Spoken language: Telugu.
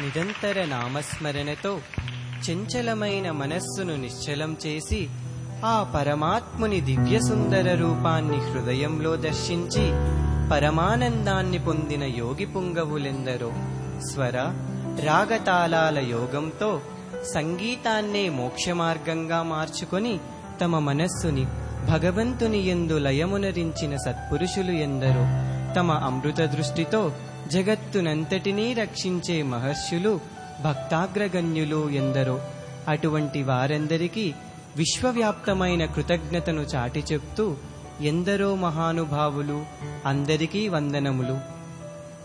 నిరంతర నామస్మరణతో చంచలమైన మనస్సును నిశ్చలం చేసి ఆ పరమాత్ముని దివ్య సుందర రూపాన్ని హృదయంలో దర్శించి పరమానందాన్ని పొందిన యోగి పుంగవులెందరో స్వర రాగతాళాల యోగంతో సంగీతాన్నే మోక్షమార్గంగా మార్చుకొని తమ మనస్సుని భగవంతుని ఎందు లయమునరించిన సత్పురుషులు ఎందరో తమ అమృత దృష్టితో జగత్తునంతటినీ రక్షించే మహర్షులు భక్తాగ్రగణ్యులు ఎందరో అటువంటి వారందరికీ విశ్వవ్యాప్తమైన కృతజ్ఞతను చాటి చెప్తూ ఎందరో మహానుభావులు అందరికీ వందనములు